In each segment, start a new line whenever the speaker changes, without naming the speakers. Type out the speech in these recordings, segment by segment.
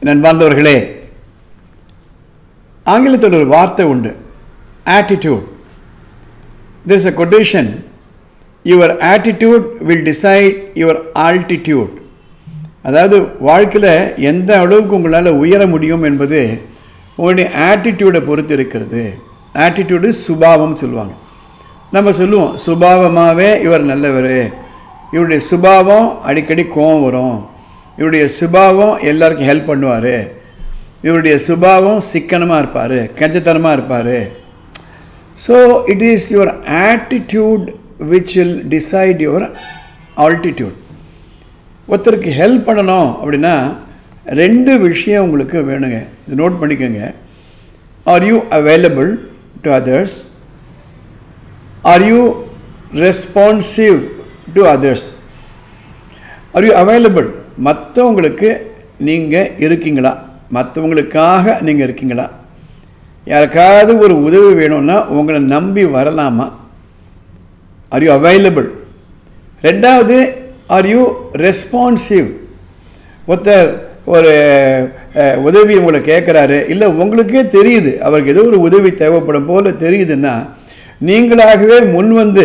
நண்பார்ந்தவர்களே ஆங்கிலத்தில் ஒரு வார்த்தை உண்டு attitude this a quotation your attitude will decide your altitude அதாவது வாழ்க்கையில் எந்த அளவுக்கு உங்களால் உயர முடியும் என்பது உங்களுடைய ஆட்டிடியூடை பொறுத்து இருக்கிறது ஆட்டிடியூடு சுபாவம் சொல்லுவாங்க நம்ம சொல்லுவோம் சுபாவமாகவே இவர் நல்லவர் இவருடைய சுபாவம் அடிக்கடி கோவம் வரும் இவருடைய சுபாவம் எல்லாருக்கும் ஹெல்ப் பண்ணுவார் இவருடைய சுபாவம் சிக்கனமாக இருப்பார் கஞ்சத்தனமாக இருப்பார் so it is your attitude which will decide your altitude ஒருத்தருக்கு ஹெல்ப் பண்ணணும் அப்படின்னா ரெண்டு விஷயம் உங்களுக்கு வேணுங்க இது நோட் பண்ணிக்கோங்க are you available to others are you responsive to others are you available மற்றவங்களுக்கு நீங்கள் இருக்கீங்களா மற்றவங்களுக்காக நீங்கள் இருக்கீங்களா யாருக்காவது ஒரு உதவி வேணும்னா உங்களை நம்பி வரலாமா ஆர் யூ அவைலபிள் ரெண்டாவது ஆர் யூ ரெஸ்பான்சிவ் ஒருத்தர் ஒரு அஹ், உதவி உங்களை கேட்குறாரு இல்லை உங்களுக்கே தெரியுது அவருக்கு ஏதோ ஒரு உதவி தேவைப்படும் போல தெரியுதுன்னா நீங்களாகவே முன் வந்து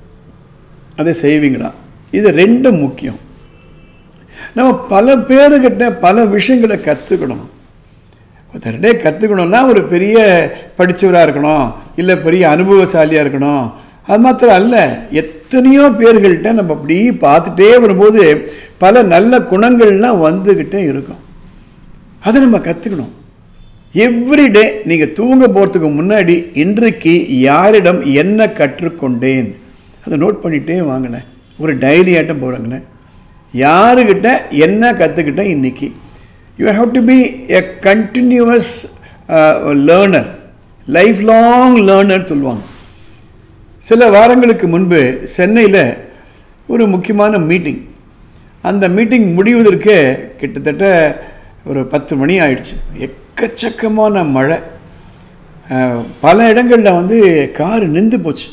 அதை செய்வீங்களா இது ரெண்டும் முக்கியம் நம்ம பல பேருக்கிட்ட பல விஷயங்களை கற்றுக்கணும் ஒருத்தர்கிட்டே கற்றுக்கணும்னா ஒரு பெரிய படித்தவராக இருக்கணும் இல்லை பெரிய அனுபவசாலியாக இருக்கணும் அது மாத்திரம் அல்ல எத்தனையோ பேர்கள்ட்ட நம்ம அப்படி பார்த்துட்டே வரும்போது பல நல்ல குணங்கள்லாம் வந்துக்கிட்டே இருக்கும் அதை நம்ம கற்றுக்கணும் எவ்ரிடே நீங்கள் தூங்க போகிறதுக்கு முன்னாடி இன்றைக்கு யாரிடம் என்ன கற்றுக்கொண்டேன் அதை நோட் பண்ணிகிட்டே வாங்கினேன் ஒரு டைரி ஆட்டம் போகிறாங்களேன் யாருக்கிட்ட என்ன கற்றுக்கிட்டேன் இன்னைக்கு you have to be a continuous learner life long learner சொல்லுவாங்க சில வாரங்களுக்கு முன்பு சென்னையில் ஒரு முக்கியமான மீட்டிங் அந்த மீட்டிங் முடிவதற்கு கிட்டத்தட்ட ஒரு பத்து மணி ஆயிடுச்சு எக்கச்சக்கமான மழை அஹ், பல இடங்களில் வந்து கார் நின்று போச்சு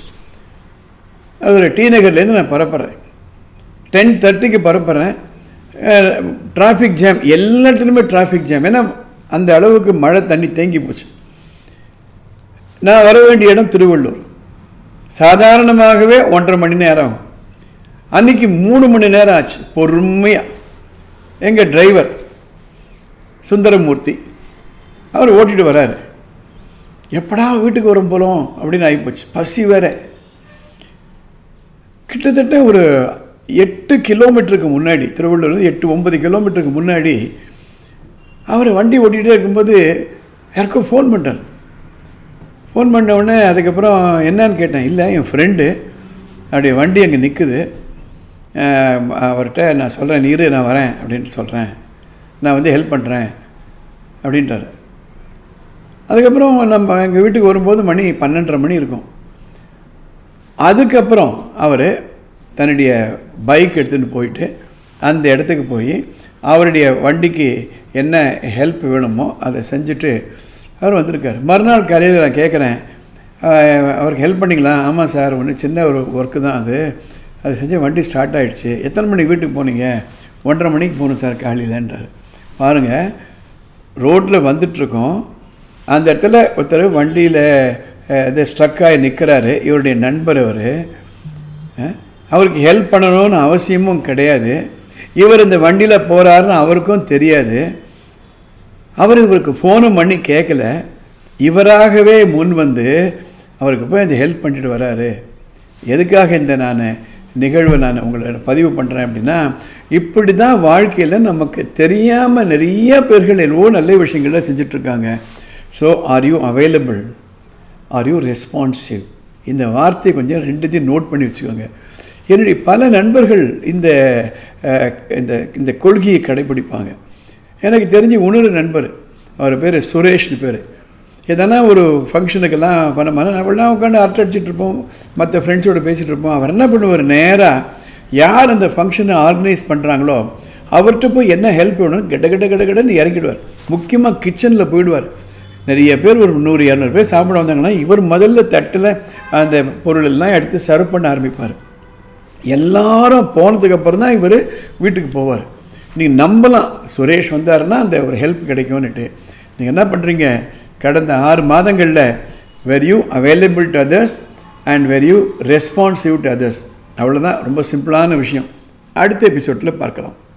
அது ஒரு டி நகர்லேருந்து நான் பரப்புறேன் டென் தேர்ட்டிக்கு பரப்புறேன் டிராஃபிக் ஜாம் எல்லா இடத்துலையுமே டிராஃபிக் ஜாம் ஏன்னா அந்த அளவுக்கு மழை தண்ணி தேங்கி போச்சு நான் வர வேண்டிய இடம் திருவள்ளூர் சாதாரணமாகவே ஒன்றரை மணி நேரம் ஆகும். அன்னைக்கு மூணு மணி நேரம் ஆச்சு பொறுமையாக எங்கள் டிரைவர் சுந்தரமூர்த்தி அவர் ஓட்டிட்டு வராரு எப்படா வீட்டுக்கு வரும் போகிறோம் அப்படின்னு ஆகிப்போச்சு பசி வேற கிட்டத்தட்ட ஒரு எட்டு கிலோமீட்டருக்கு முன்னாடி திருவள்ளூர் எட்டு ஒன்பது கிலோமீட்டருக்கு முன்னாடி அவர் வண்டி ஓட்டிகிட்டே இருக்கும்போது யாருக்கோ ஃபோன் பண்ணுறார் ஃபோன் பண்ண உடனே அதுக்கப்புறம் என்னன்னு கேட்டேன் இல்லை என் ஃப்ரெண்டு அப்படி வண்டி அங்கே நிற்குது அவர்கிட்ட நான் சொல்கிறேன் நீரு நான் வரேன் அப்படின்ட்டு சொல்கிறேன் நான் வந்து ஹெல்ப் பண்ணுறேன் அப்படின்றாரு அதுக்கப்புறம் நம்ம எங்கள் வீட்டுக்கு வரும்போது மணி பன்னெண்டரை மணி இருக்கும் அதுக்கப்புறம் அவர் தன்னுடைய பைக் எடுத்துகிட்டு போயிட்டு அந்த இடத்துக்கு போய் அவருடைய வண்டிக்கு என்ன ஹெல்ப் வேணுமோ அதை செஞ்சுட்டு அவர் வந்திருக்கார் மறுநாள் காலையில் நான் கேட்குறேன் "ஆஹ், அவருக்கு ஹெல்ப் பண்ணிங்களா ஆமாம் சார் ஒன்று சின்ன ஒரு ஒர்க்கு தான் அது அது செஞ்சு வண்டி ஸ்டார்ட் ஆகிடுச்சு எத்தனை மணிக்கு வீட்டுக்கு போனீங்க ஒன்றரை மணிக்கு போகணும் சார் காலையிலன்றார் பாருங்கள் ரோட்டில் வந்துட்டுருக்கோம் அந்த இடத்துல ஒருத்தர் வண்டியில் இது ஸ்ட்ரக் ஆகி நிற்கிறாரு இவருடைய நண்பர் அவர் அவருக்கு ஹெல்ப் பண்ணணும்னு அவசியமும் கிடையாது இவர் இந்த வண்டியில் போகிறாருன்னு அவருக்கும் தெரியாது அவர் இவருக்கு ஃபோனும் பண்ணி கேட்கல இவராகவே முன் வந்து அவருக்கு போய் இந்த ஹெல்ப் பண்ணிட்டு வராரு எதுக்காக இந்த நான் நிகழ்வை நான் உங்களை பதிவு பண்ணுறேன் அப்படின்னா இப்படி தான் வாழ்க்கையில் நமக்கு தெரியாமல் நிறைய பேர்கள் எவ்வளோ நல்ல விஷயங்களை செஞ்சிட்ருக்காங்க so are you available are you responsive இந்த வார்த்தையை கொஞ்சம் ரெண்டுத்தையும் நோட் பண்ணி வச்சுக்கோங்க என்னுடைய பல நண்பர்கள் இந்த அஹ், இந்த இந்த கொள்கையை கடைபிடிப்பாங்க எனக்கு தெரிஞ்ச இன்னொரு நண்பர் அவர் பேர் சுரேஷ்னு பேர் எதனா ஒரு ஃபங்க்ஷனுக்கெல்லாம் பண்ண மாதிரி நம்மளாம் உட்காந்து அரட்டை அடிச்சிட்டு இருப்போம் மற்ற ஃப்ரெண்ட்ஸோடு பேசிகிட்டு இருப்போம் அவர் என்ன பண்ணுவார் நேராக யார் அந்த ஃபங்க்ஷனை ஆர்கனைஸ் பண்ணுறாங்களோ அவர்கிட்ட போய் என்ன ஹெல்ப் வேணும் கெட்ட கெட்ட கெட்ட கெட்டன்னு இறங்கிடுவார் முக்கியமாக கிச்சனில் போயிடுவார் நிறைய பேர் ஒரு நூறு இரநூறு பேர் சாப்பிட வந்தாங்கன்னா இவர் முதல்ல தட்டில் அந்த பொருள் எல்லாம் எடுத்து சர்வ் பண்ண ஆரம்பிப்பார் எல்லாரும் போனதுக்கு அப்புறம் தான் இவர் வீட்டுக்கு போவார் நீங்கள் நம்பலாம் சுரேஷ் வந்தாருன்னா அந்த ஒரு ஹெல்ப் கிடைக்கும்னுட்டு நீங்கள் என்ன பண்ணுறீங்க கடந்த ஆறு மாதங்களில் were you available to others and were you responsive to others அவ்வளோதான் ரொம்ப சிம்பிளான விஷயம் அடுத்த எபிசோடில் பார்க்கலாம்